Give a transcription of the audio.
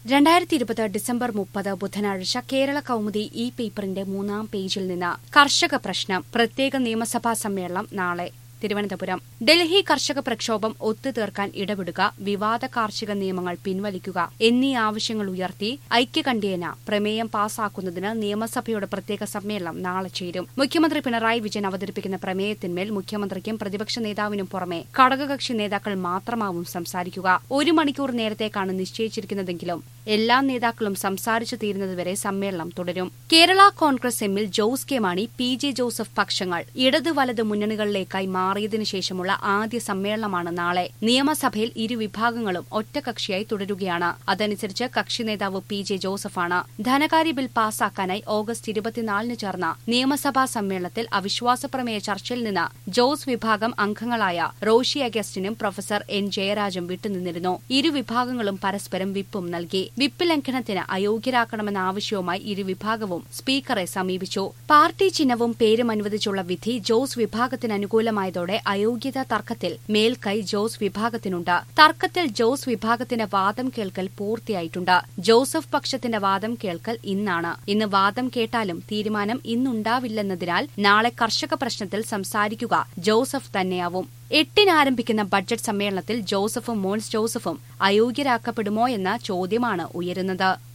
രണ്ടായിരത്തി ഇരുപത് ഡിസംബർ മുപ്പത് ബുധനാഴ്ച കേരള കൗമുദി ഇ പേപ്പറിന്റെ മൂന്നാം പേജിൽ നിന്ന് കർഷക പ്രശ്നം പ്രത്യേക നിയമസഭാ സമ്മേളനം നാളെ തിരുവനന്തപുരം ഡൽഹി കർഷക പ്രക്ഷോഭം ഒത്തുതീർക്കാൻ ഇടപെടുക വിവാദ കാർഷിക നിയമങ്ങൾ പിൻവലിക്കുക എന്നീ ആവശ്യങ്ങൾ ഉയർത്തി ഐക്യകണ്ഠ്യേന പ്രമേയം പാസാക്കുന്നതിന് നിയമസഭയുടെ പ്രത്യേക സമ്മേളനം നാളെ ചേരും മുഖ്യമന്ത്രി പിണറായി വിജയൻ അവതരിപ്പിക്കുന്ന പ്രമേയത്തിന്മേൽ മുഖ്യമന്ത്രിക്കും പ്രതിപക്ഷ നേതാവിനും പുറമെ ഘടകകക്ഷി നേതാക്കൾ മാത്രമാവും സംസാരിക്കുക ഒരു മണിക്കൂർ നേരത്തേക്കാണ് നിശ്ചയിച്ചിരിക്കുന്നതെങ്കിലും എല്ലാ നേതാക്കളും സംസാരിച്ചു തീരുന്നതുവരെ സമ്മേളനം തുടരും കേരള കോൺഗ്രസ് എമ്മിൽ Jose K Mani P J Joseph പക്ഷങ്ങൾ ഇടത് വലത് മുന്നണികളിലേക്കായി മാറിയതിനു ശേഷമുള്ള ആദ്യ സമ്മേളനമാണ് നാളെ നിയമസഭയിൽ ഇരുവിഭാഗങ്ങളും ഒറ്റകക്ഷിയായി തുടരുകയാണ് അതനുസരിച്ച് കക്ഷി നേതാവ് പി ജെ ജോസഫാണ് ധനകാര്യ ബിൽ പാസാക്കാനായി ഓഗസ്റ്റ് ഇരുപത്തിനാലിന് ചേർന്ന നിയമസഭാ സമ്മേളനത്തിൽ അവിശ്വാസ പ്രമേയ ചർച്ചയിൽ നിന്ന് ജോസ് വിഭാഗം അംഗങ്ങളായ റോഷി അഗസ്റ്റിനും പ്രൊഫസർ എൻ ജയരാജും വിട്ടുനിന്നിരുന്നു ഇരുവിഭാഗങ്ങളും പരസ്പരം വിപ്പും നൽകി വിപ്പ് ലംഘനത്തിന് അയോഗ്യരാക്കണമെന്ന ആവശ്യവുമായി ഇരുവിഭാഗവും സ്പീക്കറെ സമീപിച്ചു പാർട്ടി ചിഹ്നവും പേരും അനുവദിച്ചുള്ള വിധി ജോസ് വിഭാഗത്തിന് അനുകൂലമായതോടെ അയോഗ്യതാ തർക്കത്തിൽ മേൽക്കൈ ജോസ് വിഭാഗത്തിനുണ്ട് തർക്കത്തിൽ ജോസ് വിഭാഗത്തിന്റെ വാദം കേൾക്കൽ പൂർത്തിയായിട്ടുണ്ട് ജോസഫ് പക്ഷത്തിന്റെ വാദം കേൾക്കൽ ഇന്നാണ് ഇന്ന് വാദം കേട്ടാലും തീരുമാനം ഇന്നുണ്ടാവില്ലെന്നതിനാൽ നാളെ കർഷക പ്രശ്നത്തിൽ സംസാരിക്കുക ജോസഫ് തന്നെയാവും എട്ടിന് ആരംഭിക്കുന്ന ബഡ്ജറ്റ് സമ്മേളനത്തിൽ ജോസഫും മോൻസ് ജോസഫും അയോഗ്യരാക്കപ്പെടുമോ എന്ന ചോദ്യമാണ് ഉയരുന്നത്